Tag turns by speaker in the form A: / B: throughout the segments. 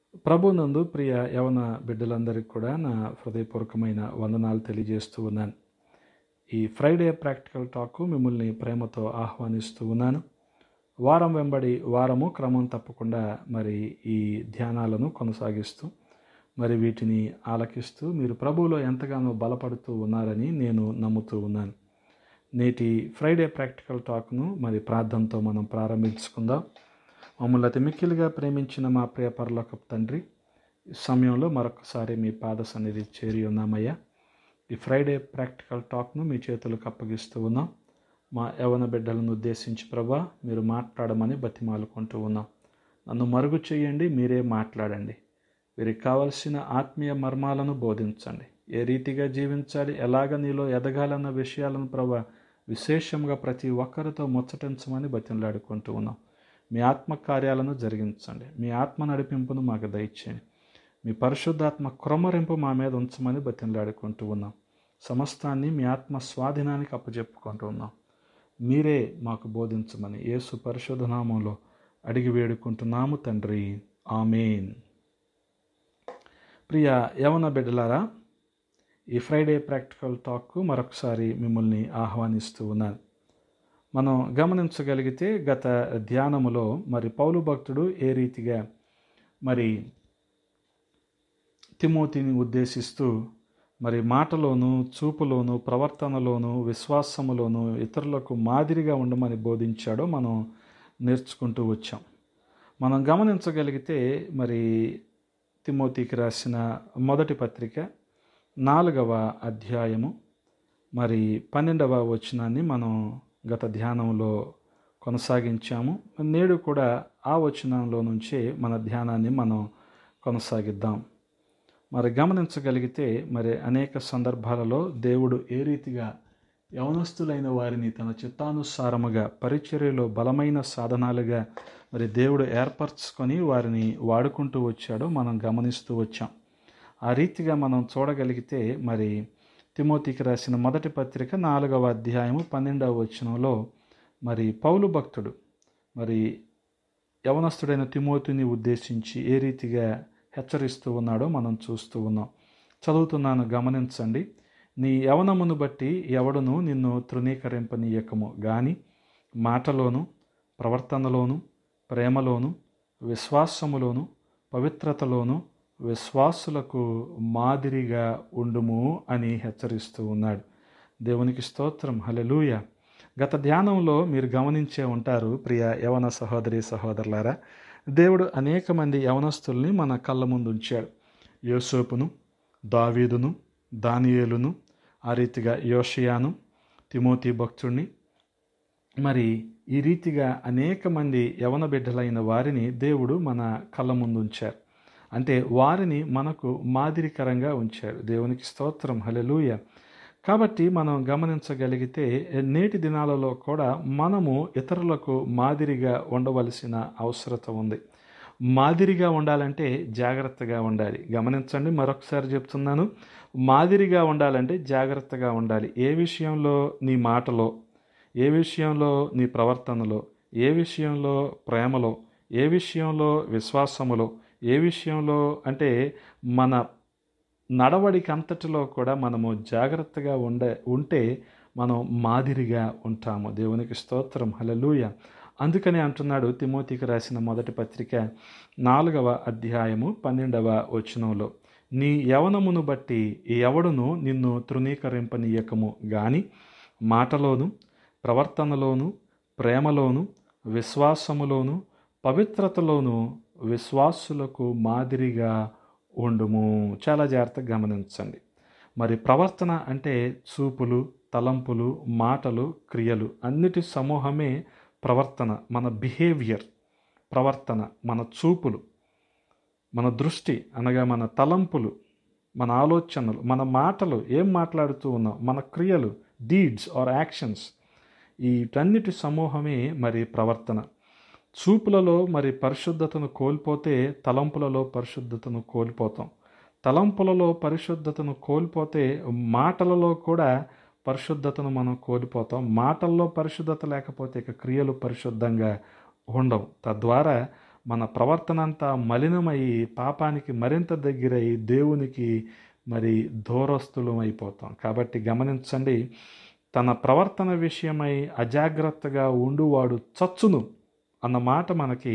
A: ప్రభునందు ప్రియ యవన బిడ్డలందరికీ కూడా నా హృదయపూర్వకమైన వందనాలు తెలియజేస్తూ ఉన్నాను ఈ ఫ్రైడే ప్రాక్టికల్ టాక్ మిమ్మల్ని ప్రేమతో ఆహ్వానిస్తూ ఉన్నాను వారం వెంబడి వారము క్రమం తప్పకుండా మరి ఈ ధ్యానాలను కొనసాగిస్తూ మరి వీటిని ఆలకిస్తూ మీరు ప్రభువులో ఎంతగానో బలపడుతూ ఉన్నారని నేను నమ్ముతూ ఉన్నాను నేటి ఫ్రైడే ప్రాక్టికల్ టాక్ను మరి ప్రార్థనతో మనం ప్రారంభించుకుందాం మమ్మల్ని అతి మిక్కిలిగా ప్రేమించిన మా ప్రియ పరలోకపు తండ్రి ఈ సమయంలో మరొకసారి మీ పాద సన్నిధి చేరి ఉన్నామయ్యా ఈ ఫ్రైడే ప్రాక్టికల్ టాక్ను మీ చేతులకు అప్పగిస్తూ ఉన్నాం మా యవన బిడ్డలను ఉద్దేశించి ప్రభా మీరు మాట్లాడమని బతిమాలుకుంటూ ఉన్నాం నన్ను మరుగు చేయండి మీరే మాట్లాడండి వీరికి కావలసిన ఆత్మీయ మర్మాలను బోధించండి ఏ రీతిగా జీవించాలి ఎలాగ నీలో ఎదగాలన్న విషయాలను ప్రభా విశేషంగా ప్రతి ఒక్కరితో ముచ్చటించమని బతిమలాడుకుంటూ ఉన్నాం మీ ఆత్మ కార్యాలను జరిగించండి మీ ఆత్మ నడిపింపును మాకు దయచేయండి మీ పరిశుద్ధాత్మ క్రమరింపు మా మీద ఉంచమని బతిమలాడుకుంటూ ఉన్నాం సమస్తాన్ని మీ ఆత్మ స్వాధీనానికి అప్పచెప్పుకుంటూ ఉన్నాం మీరే మాకు బోధించమని యేసు పరిశుద్ధ నామంలో అడిగి వేడుకుంటున్నాము తండ్రి ఆమెన్ ప్రియ యవన బిడ్డలారా ఈ ఫ్రైడే ప్రాక్టికల్ టాక్కు మరొకసారి మిమ్మల్ని ఆహ్వానిస్తూ ఉన్నాను మనం గమనించగలిగితే గత ధ్యానములో మరి పౌలు భక్తుడు ఏ రీతిగా మరి తిమోతిని ఉద్దేశిస్తూ మరి మాటలోను చూపులోను ప్రవర్తనలోను విశ్వాసములోను ఇతరులకు మాదిరిగా ఉండమని బోధించాడో మనం నేర్చుకుంటూ వచ్చాం మనం గమనించగలిగితే మరి తిమోతికి రాసిన మొదటి పత్రిక నాలుగవ అధ్యాయము మరి పన్నెండవ వచనాన్ని మనం గత ధ్యానంలో కొనసాగించాము నేడు కూడా ఆ వచనంలో నుంచే మన ధ్యానాన్ని మనం కొనసాగిద్దాం మరి గమనించగలిగితే మరి అనేక సందర్భాలలో దేవుడు ఏ రీతిగా యవనస్తులైన వారిని తన చిత్తానుసారముగా పరిచర్యలో బలమైన సాధనాలుగా మరి దేవుడు ఏర్పరచుకొని వారిని వాడుకుంటూ వచ్చాడో మనం గమనిస్తూ వచ్చాం ఆ రీతిగా మనం చూడగలిగితే మరి తిమోతికి రాసిన మొదటి పత్రిక నాలుగవ అధ్యాయము పన్నెండవ వచనంలో మరి పౌలు భక్తుడు మరి యవనస్తుడైన తిమోతిని ఉద్దేశించి ఏ రీతిగా హెచ్చరిస్తూ ఉన్నాడో మనం చూస్తూ ఉన్నాం చదువుతున్నాను గమనించండి నీ యవనమును బట్టి ఎవడును నిన్ను తృణీకరింపనీయకము గాని మాటలోను ప్రవర్తనలోను ప్రేమలోను విశ్వాసములోను పవిత్రతలోను విశ్వాసులకు మాదిరిగా ఉండుము అని హెచ్చరిస్తూ ఉన్నాడు దేవునికి స్తోత్రం హలెలూయ గత ధ్యానంలో మీరు గమనించే ఉంటారు ప్రియ యవన సహోదరి సహోదరులారా దేవుడు అనేక మంది యవనస్తుల్ని మన కళ్ళ ముందు ఉంచాడు యోసోపును దావీదును దానియేలును ఆ రీతిగా యోషియాను తిమోతి భక్తుడిని మరి ఈ రీతిగా అనేక మంది యవన బిడ్డలైన వారిని దేవుడు మన కళ్ళ ముందు ఉంచారు అంటే వారిని మనకు మాదిరికరంగా ఉంచారు దేవునికి స్తోత్రం హలెలూయ కాబట్టి మనం గమనించగలిగితే నేటి దినాలలో కూడా మనము ఇతరులకు మాదిరిగా ఉండవలసిన అవసరత ఉంది మాదిరిగా ఉండాలంటే జాగ్రత్తగా ఉండాలి గమనించండి మరొకసారి చెప్తున్నాను మాదిరిగా ఉండాలంటే జాగ్రత్తగా ఉండాలి ఏ విషయంలో నీ మాటలో ఏ విషయంలో నీ ప్రవర్తనలో ఏ విషయంలో ప్రేమలో ఏ విషయంలో విశ్వాసములో ఏ విషయంలో అంటే మన నడవడికి అంతటిలో కూడా మనము జాగ్రత్తగా ఉండే ఉంటే మనం మాదిరిగా ఉంటాము దేవునికి స్తోత్రం హలలుయ అందుకని అంటున్నాడు తిమోతికి రాసిన మొదటి పత్రిక నాలుగవ అధ్యాయము పన్నెండవ వచనంలో నీ యవనమును బట్టి ఎవడును నిన్ను తృణీకరింపనీయకము గాని మాటలోను ప్రవర్తనలోను ప్రేమలోను విశ్వాసములోను పవిత్రతలోను విశ్వాసులకు మాదిరిగా ఉండుము చాలా జాగ్రత్తగా గమనించండి మరి ప్రవర్తన అంటే చూపులు తలంపులు మాటలు క్రియలు అన్నిటి సమూహమే ప్రవర్తన మన బిహేవియర్ ప్రవర్తన మన చూపులు మన దృష్టి అనగా మన తలంపులు మన ఆలోచనలు మన మాటలు ఏం మాట్లాడుతూ ఉన్నాం మన క్రియలు డీడ్స్ ఆర్ యాక్షన్స్ వీటన్నిటి సమూహమే మరి ప్రవర్తన చూపులలో మరి పరిశుద్ధతను కోల్పోతే తలంపులలో పరిశుద్ధతను కోల్పోతాం తలంపులలో పరిశుద్ధతను కోల్పోతే మాటలలో కూడా పరిశుద్ధతను మనం కోల్పోతాం మాటల్లో పరిశుద్ధత లేకపోతే ఇక క్రియలు పరిశుద్ధంగా ఉండవు తద్వారా మన ప్రవర్తన అంతా మలినమై పాపానికి మరింత దగ్గరై దేవునికి మరి దూరస్తులం అయిపోతాం కాబట్టి గమనించండి తన ప్రవర్తన విషయమై అజాగ్రత్తగా ఉండువాడు చచ్చును అన్న మాట మనకి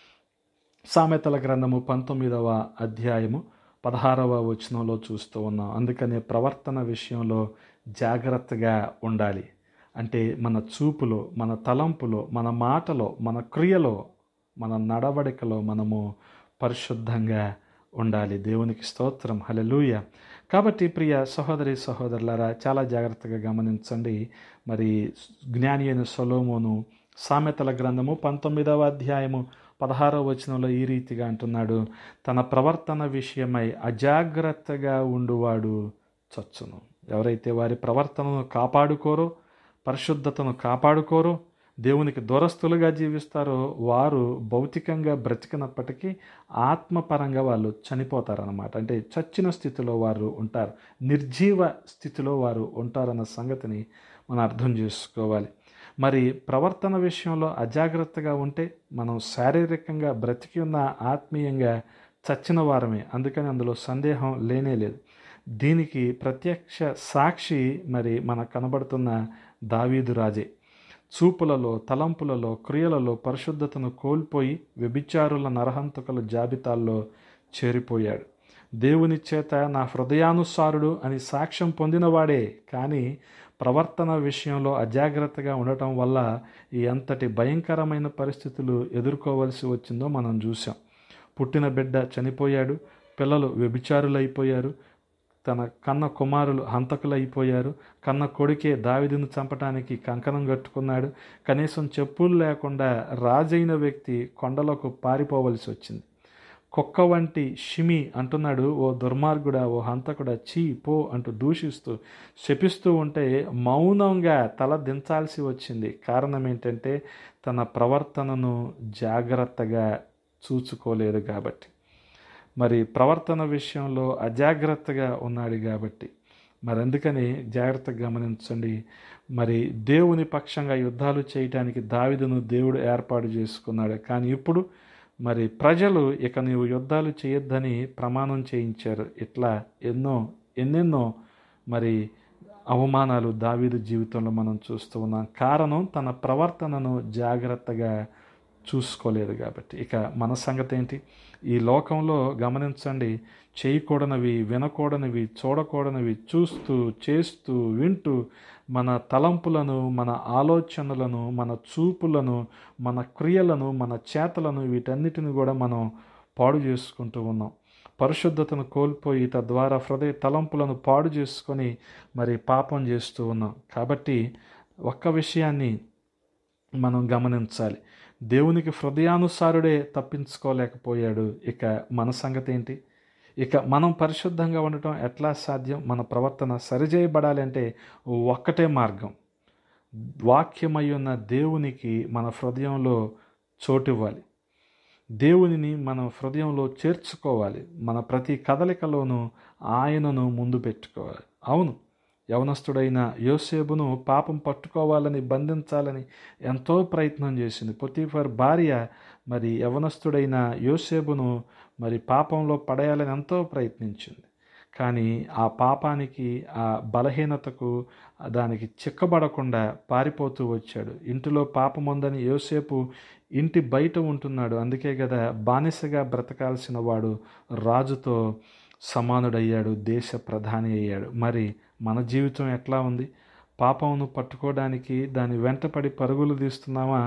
A: సామెతల గ్రంథము పంతొమ్మిదవ అధ్యాయము పదహారవ వచనంలో చూస్తూ ఉన్నాం అందుకనే ప్రవర్తన విషయంలో జాగ్రత్తగా ఉండాలి అంటే మన చూపులో మన తలంపులో మన మాటలో మన క్రియలో మన నడవడికలో మనము పరిశుద్ధంగా ఉండాలి దేవునికి స్తోత్రం హలెలూయ కాబట్టి ప్రియ సహోదరి సహోదరులారా చాలా జాగ్రత్తగా గమనించండి మరి జ్ఞాని అయిన సొలోమోను సామెతల గ్రంథము పంతొమ్మిదవ అధ్యాయము పదహారవ వచనంలో ఈ రీతిగా అంటున్నాడు తన ప్రవర్తన విషయమై అజాగ్రత్తగా ఉండువాడు చచ్చును ఎవరైతే వారి ప్రవర్తనను కాపాడుకోరో పరిశుద్ధతను కాపాడుకోరో దేవునికి దూరస్తులుగా జీవిస్తారో వారు భౌతికంగా బ్రతికినప్పటికీ ఆత్మపరంగా వాళ్ళు చనిపోతారన్నమాట అంటే చచ్చిన స్థితిలో వారు ఉంటారు నిర్జీవ స్థితిలో వారు ఉంటారన్న సంగతిని మనం అర్థం చేసుకోవాలి మరి ప్రవర్తన విషయంలో అజాగ్రత్తగా ఉంటే మనం శారీరకంగా బ్రతికి ఉన్న ఆత్మీయంగా చచ్చిన వారమే అందుకని అందులో సందేహం లేనే లేదు దీనికి ప్రత్యక్ష సాక్షి మరి మనకు కనబడుతున్న దావీదు రాజే చూపులలో తలంపులలో క్రియలలో పరిశుద్ధతను కోల్పోయి వ్యభిచారుల నరహంతకుల జాబితాల్లో చేరిపోయాడు దేవుని చేత నా హృదయానుసారుడు అని సాక్ష్యం పొందినవాడే కానీ ప్రవర్తన విషయంలో అజాగ్రత్తగా ఉండటం వల్ల ఈ అంతటి భయంకరమైన పరిస్థితులు ఎదుర్కోవలసి వచ్చిందో మనం చూసాం పుట్టిన బిడ్డ చనిపోయాడు పిల్లలు వ్యభిచారులైపోయారు తన కన్న కుమారులు హంతకులైపోయారు కన్న కొడుకే దావిదిని చంపటానికి కంకణం కట్టుకున్నాడు కనీసం చెప్పులు లేకుండా రాజైన వ్యక్తి కొండలకు పారిపోవలసి వచ్చింది కుక్క వంటి షిమి అంటున్నాడు ఓ దుర్మార్గుడా ఓ హంతకుడా చీ పో అంటూ దూషిస్తూ శపిస్తూ ఉంటే మౌనంగా తల దించాల్సి వచ్చింది కారణం ఏంటంటే తన ప్రవర్తనను జాగ్రత్తగా చూసుకోలేదు కాబట్టి మరి ప్రవర్తన విషయంలో అజాగ్రత్తగా ఉన్నాడు కాబట్టి మరి అందుకని జాగ్రత్తగా గమనించండి మరి దేవుని పక్షంగా యుద్ధాలు చేయటానికి దావిదును దేవుడు ఏర్పాటు చేసుకున్నాడు కానీ ఇప్పుడు మరి ప్రజలు ఇక నీవు యుద్ధాలు చేయొద్దని ప్రమాణం చేయించారు ఇట్లా ఎన్నో ఎన్నెన్నో మరి అవమానాలు దావీదు జీవితంలో మనం చూస్తూ ఉన్నాం కారణం తన ప్రవర్తనను జాగ్రత్తగా చూసుకోలేదు కాబట్టి ఇక మన సంగతి ఏంటి ఈ లోకంలో గమనించండి చేయకూడనివి వినకూడనివి చూడకూడనివి చూస్తూ చేస్తూ వింటూ మన తలంపులను మన ఆలోచనలను మన చూపులను మన క్రియలను మన చేతలను వీటన్నిటిని కూడా మనం పాడు చేసుకుంటూ ఉన్నాం పరిశుద్ధతను కోల్పోయి తద్వారా హృదయ తలంపులను పాడు చేసుకొని మరి పాపం చేస్తూ ఉన్నాం కాబట్టి ఒక్క విషయాన్ని మనం గమనించాలి దేవునికి హృదయానుసారుడే తప్పించుకోలేకపోయాడు ఇక మన సంగతి ఏంటి ఇక మనం పరిశుద్ధంగా ఉండటం ఎట్లా సాధ్యం మన ప్రవర్తన సరిచేయబడాలి అంటే ఒక్కటే మార్గం వాక్యమై ఉన్న దేవునికి మన హృదయంలో చోటివ్వాలి దేవునిని మన హృదయంలో చేర్చుకోవాలి మన ప్రతి కదలికలోనూ ఆయనను ముందు పెట్టుకోవాలి అవును యవనస్తుడైన యోసేపును పాపం పట్టుకోవాలని బంధించాలని ఎంతో ప్రయత్నం చేసింది పొతిఫర్ భార్య మరి యవనస్తుడైన యోసేపును మరి పాపంలో పడేయాలని ఎంతో ప్రయత్నించింది కానీ ఆ పాపానికి ఆ బలహీనతకు దానికి చిక్కబడకుండా పారిపోతూ వచ్చాడు ఇంటిలో పాపం ఉందని యోసేపు ఇంటి బయట ఉంటున్నాడు అందుకే కదా బానిసగా బ్రతకాల్సిన వాడు రాజుతో సమానుడయ్యాడు దేశ ప్రధాని అయ్యాడు మరి మన జీవితం ఎట్లా ఉంది పాపమును పట్టుకోవడానికి దాని వెంటపడి పరుగులు తీస్తున్నామా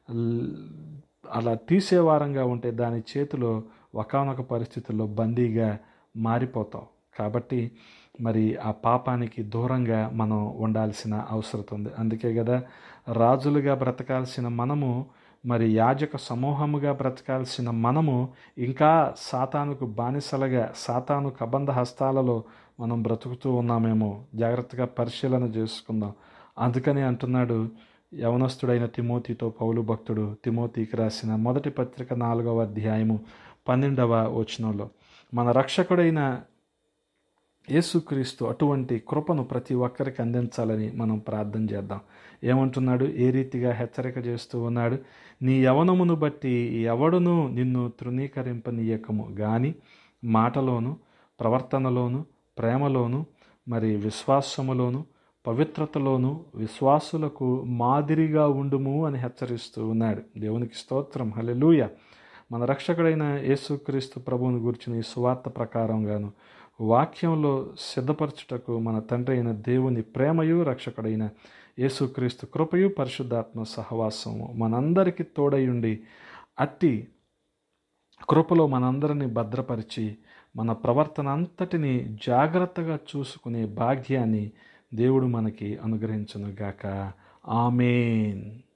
A: అలా తీసేవారంగా ఉంటే దాని చేతిలో ఒకనొక పరిస్థితుల్లో బందీగా మారిపోతాం కాబట్టి మరి ఆ పాపానికి దూరంగా మనం ఉండాల్సిన అవసరం ఉంది అందుకే కదా రాజులుగా బ్రతకాల్సిన మనము మరి యాజక సమూహముగా బ్రతకాల్సిన మనము ఇంకా సాతానుకు బానిసలుగా సాతాను కబంధ హస్తాలలో మనం బ్రతుకుతూ ఉన్నామేమో జాగ్రత్తగా పరిశీలన చేసుకుందాం అందుకని అంటున్నాడు యవనస్తుడైన తిమోతితో పౌలు భక్తుడు తిమోతికి రాసిన మొదటి పత్రిక నాలుగవ అధ్యాయము పన్నెండవ వచనంలో మన రక్షకుడైన యేసుక్రీస్తు అటువంటి కృపను ప్రతి ఒక్కరికి అందించాలని మనం ప్రార్థన చేద్దాం ఏమంటున్నాడు ఏ రీతిగా హెచ్చరిక చేస్తూ ఉన్నాడు నీ యవనమును బట్టి ఎవడును నిన్ను తృణీకరింపనీయకము గాని మాటలోను ప్రవర్తనలోను ప్రేమలోను మరి విశ్వాసములోను పవిత్రతలోను విశ్వాసులకు మాదిరిగా ఉండుము అని హెచ్చరిస్తూ ఉన్నాడు దేవునికి స్తోత్రం హల్లెలూయ మన రక్షకుడైన యేసుక్రీస్తు ప్రభువుని గురించిన ఈ సువార్త ప్రకారంగాను వాక్యంలో సిద్ధపరచుటకు మన తండ్రి అయిన దేవుని ప్రేమయు రక్షకుడైన యేసుక్రీస్తు కృపయు పరిశుద్ధాత్మ సహవాసము మనందరికీ తోడయుండి అట్టి కృపలో మనందరినీ భద్రపరిచి మన ప్రవర్తన అంతటిని జాగ్రత్తగా చూసుకునే భాగ్యాన్ని దేవుడు మనకి అనుగ్రహించునుగాక ఆమెన్